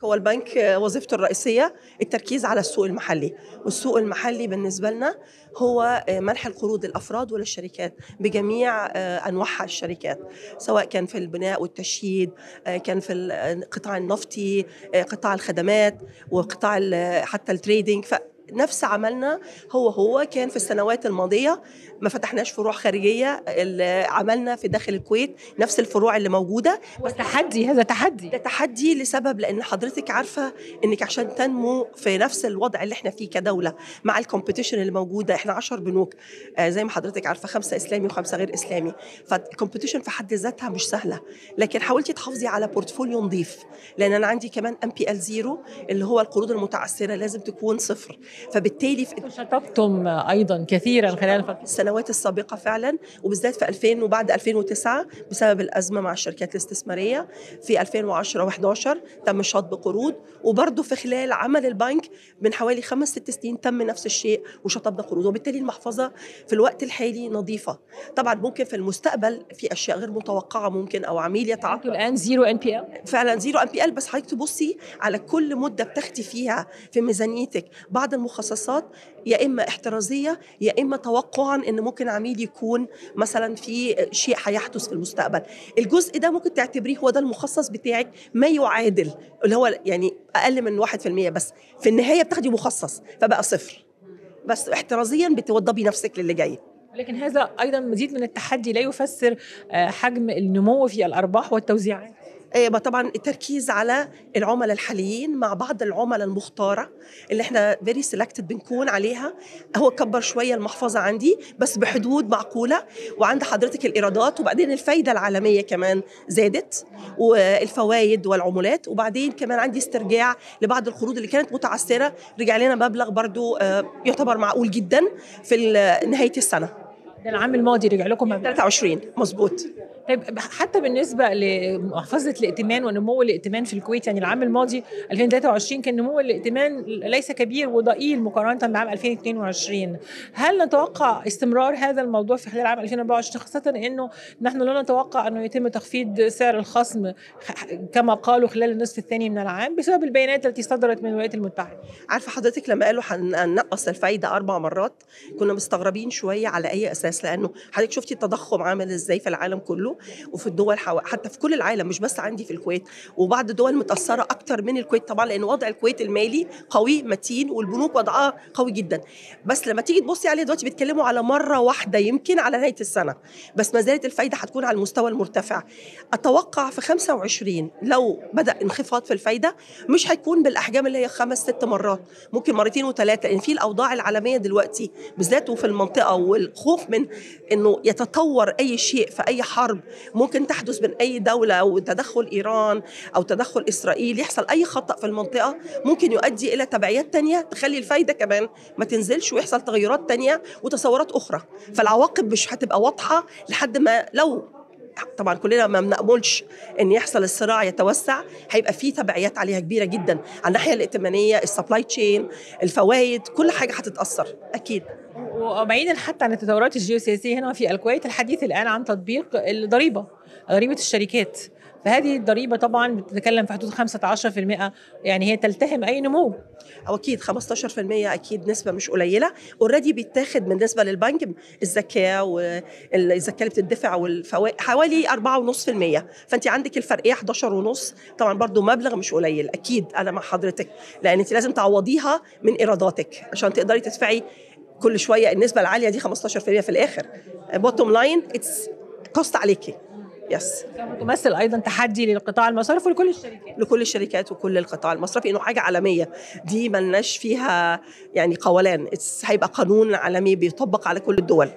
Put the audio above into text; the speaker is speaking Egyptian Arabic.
هو البنك وظيفته الرئيسية التركيز على السوق المحلي والسوق المحلي بالنسبة لنا هو منح القروض للأفراد وللشركات بجميع أنواعها الشركات سواء كان في البناء والتشييد كان في القطاع النفطي قطاع الخدمات وقطاع حتى التريدينج نفس عملنا هو هو كان في السنوات الماضيه ما فتحناش فروع خارجيه اللي عملنا في داخل الكويت نفس الفروع اللي موجوده بس تحدي هذا تحدي ده تحدي لسبب لان حضرتك عارفه انك عشان تنمو في نفس الوضع اللي احنا فيه كدوله مع الكومبيتيشن اللي موجوده احنا 10 بنوك آه زي ما حضرتك عارفه خمسه اسلامي وخمسه غير اسلامي فالكومبيتيشن في حد ذاتها مش سهله لكن حاولتي تحافظي على بورتفوليو نظيف لان انا عندي كمان ام بي ال زيرو اللي هو القروض المتعثره لازم تكون صفر فبالتالي في شطبتم ايضا كثيرا خلال الفتره السنوات السابقه فعلا وبالذات في 2000 وبعد 2009 بسبب الازمه مع الشركات الاستثماريه في 2010 و11 تم شطب قروض وبرضه في خلال عمل البنك من حوالي خمس ست سنين تم نفس الشيء وشطبنا قروض وبالتالي المحفظه في الوقت الحالي نظيفه طبعا ممكن في المستقبل في اشياء غير متوقعه ممكن او عميل يتعاقد الان زيرو ان بي ال فعلا زيرو ان بي ال بس حضرتك تبصي على كل مده بتاخدي فيها في ميزانيتك بعض المخصصات يا اما احترازيه يا اما توقعا ان ممكن عميل يكون مثلا في شيء هيحدث في المستقبل الجزء ده ممكن تعتبريه هو ده المخصص بتاعك ما يعادل اللي هو يعني اقل من 1% بس في النهايه بتاخدي مخصص فبقى صفر بس احترازيا بتوضبي نفسك للي جاي لكن هذا ايضا مزيد من التحدي لا يفسر حجم النمو في الارباح والتوزيعات طبعا التركيز على العملاء الحاليين مع بعض العملاء المختاره اللي احنا فيري سيلكتد بنكون عليها هو كبر شويه المحفظه عندي بس بحدود معقوله وعند حضرتك الايرادات وبعدين الفايده العالميه كمان زادت والفوائد والعمولات وبعدين كمان عندي استرجاع لبعض القروض اللي كانت متعثره رجع لنا مبلغ برضو يعتبر معقول جدا في نهايه السنه ده العام الماضي رجع لكم مبلغ 23 مظبوط طيب حتى بالنسبه لمحفظه الائتمان ونمو الائتمان في الكويت يعني العام الماضي 2023 كان نمو الائتمان ليس كبير وضئيل مقارنه بعام 2022 هل نتوقع استمرار هذا الموضوع في خلال عام 2024 خاصه انه نحن لا نتوقع انه يتم تخفيض سعر الخصم كما قالوا خلال النصف الثاني من العام بسبب البيانات التي صدرت من الولايات المتحده عارفه حضرتك لما قالوا هننقص الفايده اربع مرات كنا مستغربين شويه على اي اساس لانه حضرتك شفتي التضخم عامل ازاي في العالم كله وفي الدول حو... حتى في كل العالم مش بس عندي في الكويت وبعض الدول متاثره اكتر من الكويت طبعا لان وضع الكويت المالي قوي متين والبنوك وضعها قوي جدا بس لما تيجي تبصي عليه دلوقتي بيتكلموا على مره واحده يمكن على نهايه السنه بس ما زالت الفايده هتكون على المستوى المرتفع اتوقع في 25 لو بدا انخفاض في الفايده مش هيكون بالاحجام اللي هي خمس ست مرات ممكن مرتين وثلاثه لان في الاوضاع العالميه دلوقتي بالذات وفي المنطقه والخوف من انه يتطور اي شيء في اي حرب ممكن تحدث بين اي دوله او تدخل ايران او تدخل اسرائيل يحصل اي خطا في المنطقه ممكن يؤدي الى تبعيات تانية تخلي الفايده كمان ما تنزلش ويحصل تغيرات تانية وتصورات اخرى فالعواقب مش هتبقى واضحه لحد ما لو طبعا كلنا ما بنأملش ان يحصل الصراع يتوسع هيبقى في تبعيات عليها كبيره جدا على الناحيه الائتمانيه السبلاي تشين الفوائد كل حاجه هتتاثر اكيد وبعيدا حتى عن التطورات الجيوسياسيه هنا في الكويت الحديث الان عن تطبيق الضريبه ضريبه الشركات فهذه الضريبه طبعا بتتكلم في حدود 15% يعني هي تلتهم اي نمو او اكيد 15% اكيد نسبه مش قليله اوريدي بيتاخد بالنسبه للبنك الزكاه والزكاه اللي بتدفع والفوائد حوالي 4.5% فانت عندك الفرقيه 11.5 طبعا برضو مبلغ مش قليل اكيد انا مع حضرتك لان انت لازم تعوضيها من ايراداتك عشان تقدري تدفعي كل شويه النسبه العاليه دي 15% في الاخر بوتوم لاين اتس كوست عليكي يس تمثل ايضا تحدي للقطاع المصرفي ولكل الشركات لكل الشركات وكل القطاع المصرفي انه حاجه عالميه دي ملناش فيها يعني قولان هيبقى قانون عالمي بيطبق على كل الدول